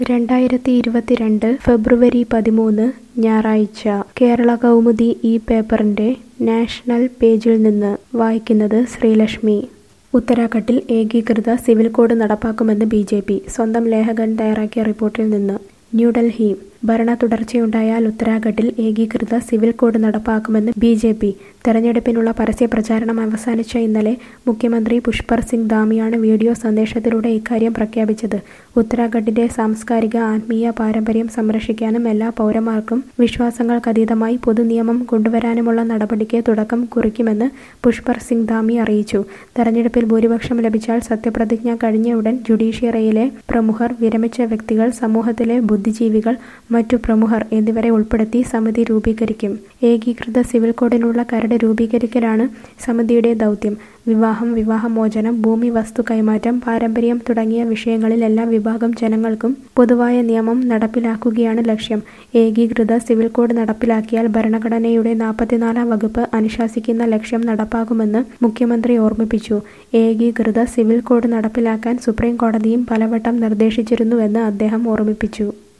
രണ്ടായിരത്തി ഇരുപത്തിരണ്ട് ഫെബ്രുവരി പതിമൂന്ന് ഞായറാഴ്ച കേരള കൗമുദി ഈ പേപ്പറിന്റെ നാഷണൽ പേജിൽ നിന്ന് വായിക്കുന്നത് ശ്രീലക്ഷ്മി ഉത്തരാഖണ്ഡിൽ ഏകീകൃത സിവിൽ കോഡ് നടപ്പാക്കുമെന്ന് ബി ജെ പി സ്വന്തം ലേഖകൻ തയ്യാറാക്കിയ റിപ്പോർട്ടിൽ നിന്ന് ന്യൂഡൽഹി ഭരണ തുടർച്ചയുണ്ടായാൽ ഉത്തരാഖണ്ഡിൽ ഏകീകൃത സിവിൽ കോഡ് നടപ്പാക്കുമെന്ന് ബി ജെ പി തെരഞ്ഞെടുപ്പിനുള്ള പരസ്യ പ്രചാരണം അവസാനിച്ച ഇന്നലെ മുഖ്യമന്ത്രി പുഷ്പർ സിംഗ് ധാമിയാണ് വീഡിയോ സന്ദേശത്തിലൂടെ ഇക്കാര്യം പ്രഖ്യാപിച്ചത് ഉത്തരാഖണ്ഡിന്റെ സാംസ്കാരിക ആത്മീയ പാരമ്പര്യം സംരക്ഷിക്കാനും എല്ലാ പൗരന്മാർക്കും വിശ്വാസങ്ങൾക്കതീതമായി പൊതുനിയമം കൊണ്ടുവരാനുമുള്ള നടപടിക്ക് തുടക്കം കുറിക്കുമെന്ന് പുഷ്പർ സിംഗ് ധാമി അറിയിച്ചു തെരഞ്ഞെടുപ്പിൽ ഭൂരിപക്ഷം ലഭിച്ചാൽ സത്യപ്രതിജ്ഞ കഴിഞ്ഞ ഉടൻ ജുഡീഷ്യറിയിലെ പ്രമുഖർ വിരമിച്ച വ്യക്തികൾ സമൂഹത്തിലെ ബുദ്ധിജീവികൾ മറ്റു പ്രമുഖർ എന്നിവരെ ഉൾപ്പെടുത്തി സമിതി രൂപീകരിക്കും ഏകീകൃത സിവിൽ കോഡിനുള്ള കരട് രൂപീകരിക്കലാണ് സമിതിയുടെ ദൗത്യം വിവാഹം വിവാഹമോചനം ഭൂമി വസ്തു കൈമാറ്റം പാരമ്പര്യം തുടങ്ങിയ വിഷയങ്ങളിൽ എല്ലാ വിഭാഗം ജനങ്ങൾക്കും പൊതുവായ നിയമം നടപ്പിലാക്കുകയാണ് ലക്ഷ്യം ഏകീകൃത സിവിൽ കോഡ് നടപ്പിലാക്കിയാൽ ഭരണഘടനയുടെ നാൽപ്പത്തിനാലാം വകുപ്പ് അനുശാസിക്കുന്ന ലക്ഷ്യം നടപ്പാകുമെന്ന് മുഖ്യമന്ത്രി ഓർമ്മിപ്പിച്ചു ഏകീകൃത സിവിൽ കോഡ് നടപ്പിലാക്കാൻ സുപ്രീം കോടതിയും പലവട്ടം നിർദ്ദേശിച്ചിരുന്നുവെന്ന് അദ്ദേഹം ഓർമ്മിപ്പിച്ചു